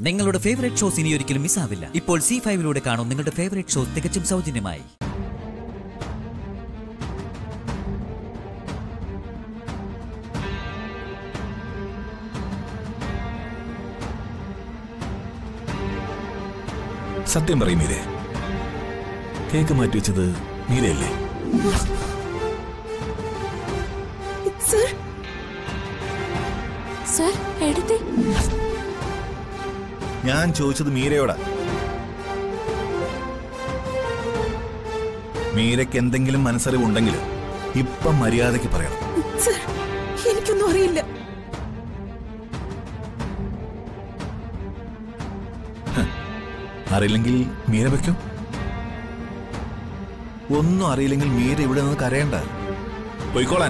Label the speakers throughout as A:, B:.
A: നിങ്ങളുടെ favourite shows ഇനി ഒരിക്കലും മിസ്സാവില്ല ഇപ്പോൾ സി ഫൈവിലൂടെ കാണും നിങ്ങളുടെ ഫേവറേറ്റ് ഷോസ് തികച്ചും സൗജന്യമായി
B: സത്യം പറയും മീരെ കേക്ക് മാറ്റി വെച്ചത് മീരയല്ലേ
C: സർ സർ എടുത്തേ
B: ഞാൻ ചോദിച്ചത് മീരയോടാ മീരയ്ക്ക് എന്തെങ്കിലും മനസ്സറിവുണ്ടെങ്കിൽ ഇപ്പം മര്യാദയ്ക്ക് പറയണം
C: സർ എനിക്കൊന്നും അറിയില്ല
B: അറിയില്ലെങ്കിൽ മീര വെക്കും ഒന്നും അറിയില്ലെങ്കിൽ മീര ഇവിടെ നിന്ന് കരയണ്ട പോയിക്കോളാൻ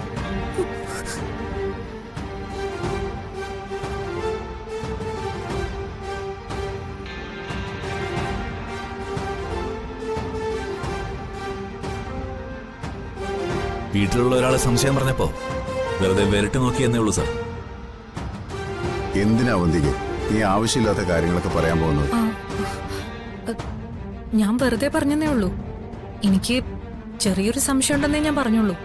B: വീട്ടിലുള്ള ഒരാളെ സംശയം പറഞ്ഞപ്പോ വെറുതെ വിരട്ടി നോക്കിയെന്നേ ഉള്ളൂ സാർ
D: എന്തിനാ വന്തിക്ക് നീ ആവശ്യമില്ലാത്ത കാര്യങ്ങളൊക്കെ പറയാൻ പോകുന്നത്
E: ഞാൻ വെറുതെ പറഞ്ഞതേ ഉള്ളൂ എനിക്ക് ചെറിയൊരു സംശയം ഉണ്ടെന്നേ ഞാൻ പറഞ്ഞുള്ളൂ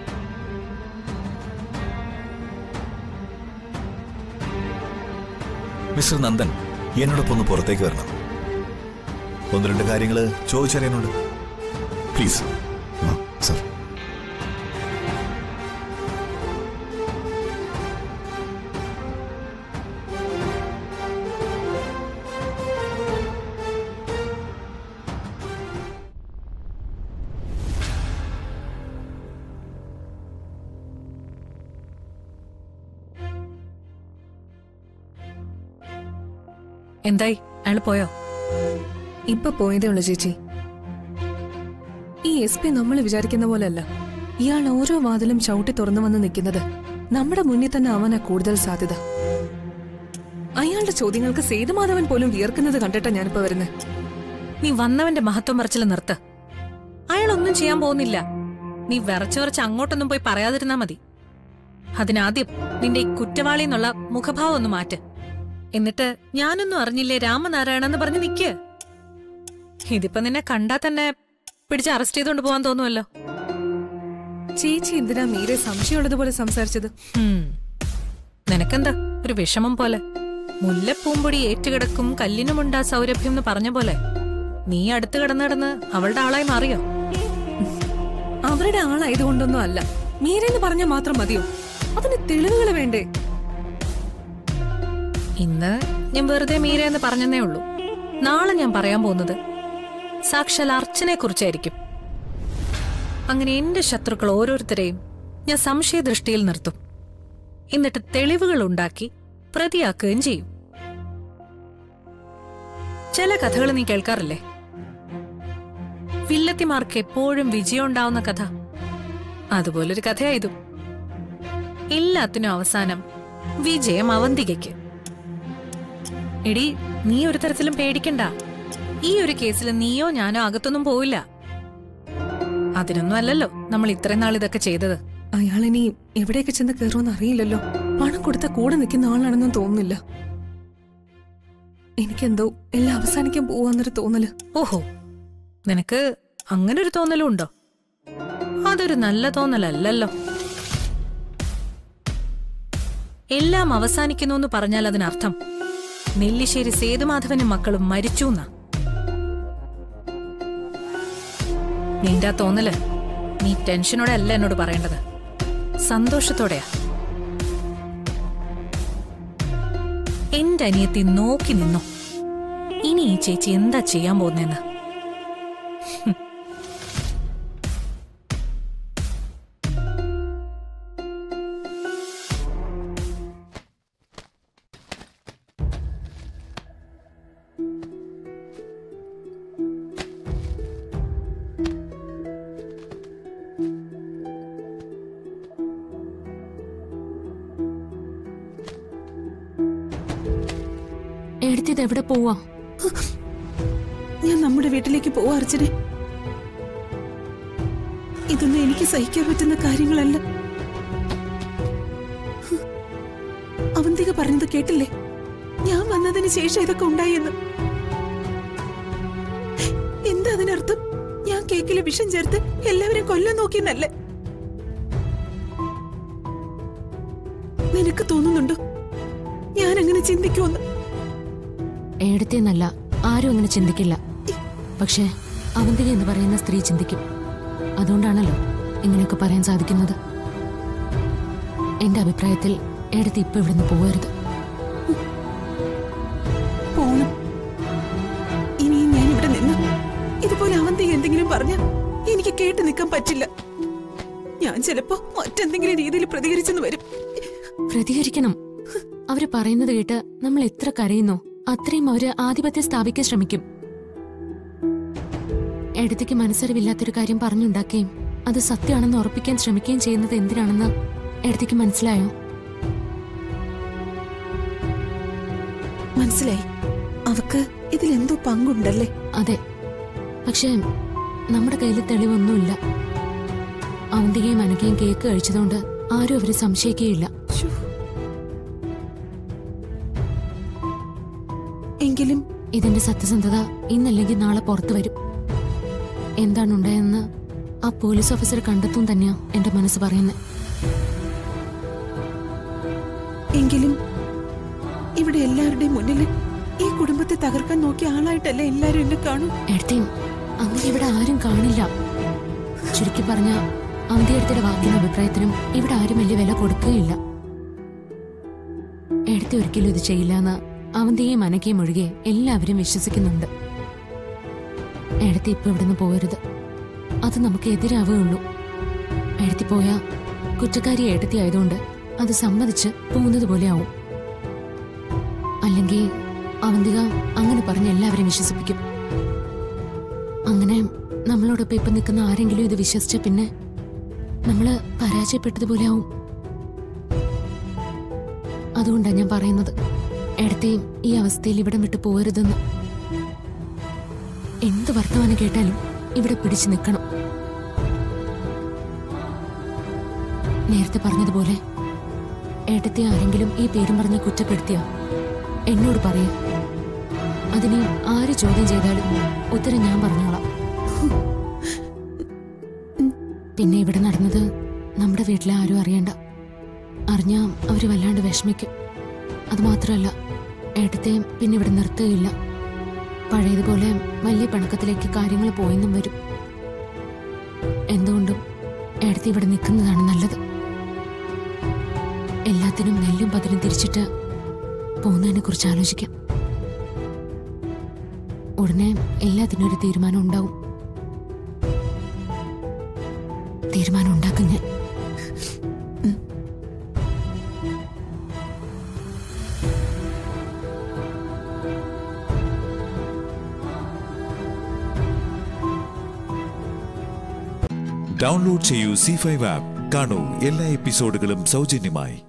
B: മിസ്റ്റർ നന്ദൻ എന്നോടൊപ്പം ഒന്ന് പുറത്തേക്ക് വരണം ഒന്ന് രണ്ട് കാര്യങ്ങൾ ചോദിച്ചറിയാനുണ്ട് പ്ലീസ്
D: ആ, സർ
E: എന്തായി അയാൾ പോയോ
C: ഇപ്പൊ പോയതേ ഉള്ളു ചേച്ചി ഈ എസ് പി നമ്മൾ വിചാരിക്കുന്ന പോലെയല്ല ഇയാൾ ഓരോ വാതിലും ചവിട്ടി തുറന്നു വന്ന് നിൽക്കുന്നത് നമ്മുടെ മുന്നിൽ തന്നെ ആവാനാ കൂടുതൽ സാധ്യത അയാളുടെ ചോദ്യങ്ങൾക്ക് സേതുമാധവൻ പോലും വിയർക്കുന്നത് കണ്ടിട്ടാ ഞാനിപ്പോ വരുന്നത്
E: നീ വന്നവന്റെ മഹത്വം പറച്ചിൽ നിർത്ത് അയാളൊന്നും ചെയ്യാൻ പോകുന്നില്ല നീ വിറച്ച് വിറച്ച് അങ്ങോട്ടൊന്നും പോയി പറയാതിരുന്നാ മതി അതിനാദ്യം നിന്റെ ഈ കുറ്റവാളി എന്നുള്ള മുഖഭാവം ഒന്ന് മാറ്റ് എന്നിട്ട് ഞാനൊന്നും അറിഞ്ഞില്ലേ രാമനാരായണ എന്ന് പറഞ്ഞ് നിക്ക് ഇതിപ്പോ നിന്നെ കണ്ടാ തന്നെ പിടിച്ച് അറസ്റ്റ് ചെയ്തുകൊണ്ട് പോവാൻ തോന്നുമല്ലോ
C: ചേച്ചി എന്തിനാ മീരെ സംശയമുള്ളതുപോലെ സംസാരിച്ചത്
E: ഹും. നിനക്കെന്താ ഒരു വിഷമം പോലെ മുല്ലപ്പൂമ്പൊടി ഏറ്റുകിടക്കും കല്ലിനുമുണ്ടാ സൗരഭ്യം എന്ന് പറഞ്ഞ പോലെ നീ അടുത്ത് കിടന്ന് കിടന്ന് അവളുടെ ആളായി മാറിയോ
C: അവരുടെ ആളായതുകൊണ്ടൊന്നും അല്ല മീരെന്ന് പറഞ്ഞാൽ മാത്രം മതിയോ അതിന് തെളിവുകൾ വേണ്ടേ
E: ഇന്ന് ഞാൻ വെറുതെ മീര എന്ന് പറഞ്ഞതേ ഉള്ളൂ നാളെ ഞാൻ പറയാൻ പോകുന്നത് സാക്ഷാൽ അർച്ചനെ കുറിച്ചായിരിക്കും അങ്ങനെ എന്റെ ശത്രുക്കൾ ഓരോരുത്തരെയും ഞാൻ സംശയദൃഷ്ടിയിൽ നിർത്തും എന്നിട്ട് തെളിവുകൾ ഉണ്ടാക്കി പ്രതിയാക്കുകയും ചെയ്യും ചില കഥകൾ നീ കേൾക്കാറില്ലേ വില്ലത്തിമാർക്ക് എപ്പോഴും വിജയം ഉണ്ടാവുന്ന കഥ അതുപോലൊരു കഥയായതും എല്ലാത്തിനും അവസാനം വിജയം അവന്തികയ്ക്ക് എടി നീ ഒരു തരത്തിലും പേടിക്കണ്ട ഈ ഒരു കേസിൽ നീയോ ഞാനോ അകത്തൊന്നും പോവില്ല അതിനൊന്നും അല്ലല്ലോ നമ്മൾ ഇത്രയും നാൾ ഇതൊക്കെ ചെയ്തത്
C: അയാളിനി എവിടെയൊക്കെ ചെന്ന് കയറുമെന്ന് അറിയില്ലല്ലോ പണം കൊടുത്ത കൂടെ നിൽക്കുന്ന ആളാണെന്നും തോന്നുന്നില്ല എനിക്കെന്തോ എല്ലാം അവസാനിക്കാൻ പോവാന്നൊരു തോന്നല്
E: ഓഹോ നിനക്ക് അങ്ങനെ ഒരു തോന്നലും ഉണ്ടോ അതൊരു നല്ല തോന്നലല്ലല്ലോ എല്ലാം അവസാനിക്കുന്നു എന്ന് പറഞ്ഞാൽ അതിനർത്ഥം നെല്ലിശ്ശേരി സേതുമാധവനും മക്കളും മരിച്ചു എന്നാ നിന്റെ ആ തോന്നല് നീ ടെൻഷനോടെ അല്ല എന്നോട് പറയേണ്ടത് സന്തോഷത്തോടെയാ എന്റെ അനിയത്തി നോക്കി നിന്നു ഇനി ഈ ചേച്ചി എന്താ ചെയ്യാൻ പോകുന്നതെന്ന്
C: എടുത്തത് എവിടെ പോവാ ഞാൻ നമ്മുടെ വീട്ടിലേക്ക് പോവാ അർച്ചനെ ഇതൊന്നും എനിക്ക് സഹിക്കാൻ പറ്റുന്ന കാര്യങ്ങളല്ല അവന്തിക പറഞ്ഞത് കേട്ടില്ലേ
F: ഞാൻ വന്നതിന് ശേഷം ഇതൊക്കെ ഉണ്ടായെന്ന് എന്താ അതിനർത്ഥം ഞാൻ കേക്കിൽ വിഷം ചേർത്ത് എല്ലാവരും കൊല്ലാൻ നോക്കിയെന്നല്ലേ നിനക്ക് തോന്നുന്നുണ്ടോ ഞാൻ അങ്ങനെ ചിന്തിക്കുമെന്ന്
G: ഏടത്തേന്നല്ല ആരും അങ്ങനെ ചിന്തിക്കില്ല പക്ഷേ അവന്തിക എന്ന് പറയുന്ന സ്ത്രീ ചിന്തിക്കും അതുകൊണ്ടാണല്ലോ ഇങ്ങനെയൊക്കെ പറയാൻ സാധിക്കുന്നത് എന്റെ അഭിപ്രായത്തിൽ ഏടത്തി ഇപ്പൊ ഇവിടുന്ന് പോകരുത്
F: പോണം ഇനിയും ഞാൻ ഇവിടെ നിന്ന് ഇതുപോലെ അവന്തിക എന്തെങ്കിലും പറഞ്ഞ എനിക്ക് കേട്ട് നിൽക്കാൻ പറ്റില്ല ഞാൻ ചിലപ്പോ മറ്റെന്തെങ്കിലും രീതിയിൽ പ്രതികരിച്ചെന്ന് വരും
G: പ്രതികരിക്കണം അവര് പറയുന്നത് കേട്ട് നമ്മൾ എത്ര കരയുന്നോ അത്രയും അവര് ആധിപത്യം സ്ഥാപിക്കാൻ ശ്രമിക്കും എടുത്തേക്ക് മനസ്സറിവില്ലാത്തൊരു കാര്യം പറഞ്ഞുണ്ടാക്കുകയും അത് സത്യമാണെന്ന് ഉറപ്പിക്കാൻ ശ്രമിക്കുകയും ചെയ്യുന്നത് എന്തിനാണെന്ന് എടുത്തേക്ക് മനസ്സിലായോ
F: മനസ്സിലായി അവക്ക് ഇതിലെന്തോ പങ്കുണ്ടല്ലേ
G: അതെ പക്ഷേ നമ്മുടെ കയ്യിൽ തെളിവൊന്നുമില്ല അവന്തികയും അനക്കയും കേക്ക് കഴിച്ചതുകൊണ്ട് ആരും അവരെ സംശയിക്കുകയില്ല
F: ശ്ശോ. എങ്കിലും
G: ഇതിന്റെ സത്യസന്ധത ഇന്നല്ലെങ്കിൽ നാളെ പുറത്തു വരും എന്താണ് ഉണ്ടായെന്ന് ആ പോലീസ് ഓഫീസർ കണ്ടെത്തും തന്നെയാ എന്റെ മനസ്സ് പറയുന്നത്
F: എങ്കിലും ഇവിടെ എല്ലാവരുടെയും മുന്നിൽ ഈ കുടുംബത്തെ തകർക്കാൻ നോക്കിയ ആളായിട്ടല്ലേ എല്ലാരും എന്നെ കാണും
G: എടുത്തേം അങ്ങനെ ഇവിടെ ആരും കാണില്ല ചുരുക്കി പറഞ്ഞ അവന്തിയെടുത്തിയുടെ വാക്കിനും അഭിപ്രായത്തിനും ഇവിടെ ആരും വലിയ വില കൊടുക്കുകയില്ല എടുത്തി ഒരിക്കലും ഇത് ചെയ്യില്ല എന്ന് അവന്തിയെയും അനക്കയും ഒഴികെ എല്ലാവരും വിശ്വസിക്കുന്നുണ്ട് എടുത്തി ഇപ്പൊ ഇവിടുന്ന് പോകരുത് അത് നമുക്ക് എതിരാവുകയുള്ളൂ എടുത്തി പോയാ കുറ്റക്കാരി എടുത്തി ആയതുകൊണ്ട് അത് സമ്മതിച്ച് പോകുന്നത് പോലെ ആവും അല്ലെങ്കിൽ അവന്തിക അങ്ങനെ പറഞ്ഞ് എല്ലാവരും വിശ്വസിപ്പിക്കും അങ്ങനെ നമ്മളോടൊപ്പം ഇപ്പൊ നിൽക്കുന്ന ആരെങ്കിലും ഇത് വിശ്വസിച്ച പിന്നെ നമ്മള് പരാജയപ്പെട്ടതുപോലെ ആവും അതുകൊണ്ടാണ് ഞാൻ പറയുന്നത് എടുത്തേയും ഈ അവസ്ഥയിൽ ഇവിടം വിട്ടു പോകരുതെന്ന് എന്ത് വർത്തമാനം കേട്ടാലും ഇവിടെ പിടിച്ചു നിൽക്കണം നേരത്തെ പറഞ്ഞതുപോലെ ഏട്ടത്തെ ആരെങ്കിലും ഈ പേരും പറഞ്ഞ് കുറ്റപ്പെടുത്തിയോ എന്നോട് പറയൂ അതിനെ ആര് ചോദ്യം ചെയ്താലും ഉത്തരം ഞാൻ പറഞ്ഞോളാം പിന്നെ ഇവിടെ നടന്നത് നമ്മുടെ വീട്ടിലെ ആരും അറിയണ്ട അറിഞ്ഞാ അവര് വല്ലാണ്ട് വിഷമിക്കും അത് മാത്രമല്ല ഏട്ടത്തെയും പിന്നെ ഇവിടെ നിർത്തുകയില്ല പഴയതുപോലെ വലിയ പിണക്കത്തിലേക്ക് കാര്യങ്ങൾ പോയെന്നും വരും എന്തുകൊണ്ടും ഏടത്തി ഇവിടെ നിൽക്കുന്നതാണ് നല്ലത് എല്ലാത്തിനും നെല്ലും പതിനും തിരിച്ചിട്ട് പോകുന്നതിനെ കുറിച്ച് ആലോചിക്കാം ഉടനെ എല്ലാത്തിനും ഒരു തീരുമാനം ഉണ്ടാവും തീരുമാനം ഉണ്ടാക്കും ഞാൻ
H: ഡൗൺലോഡ് ചെയ്യൂ സി ഫൈവ് ആപ്പ് കാണൂ എല്ലാ എപ്പിസോഡുകളും സൗജന്യമായി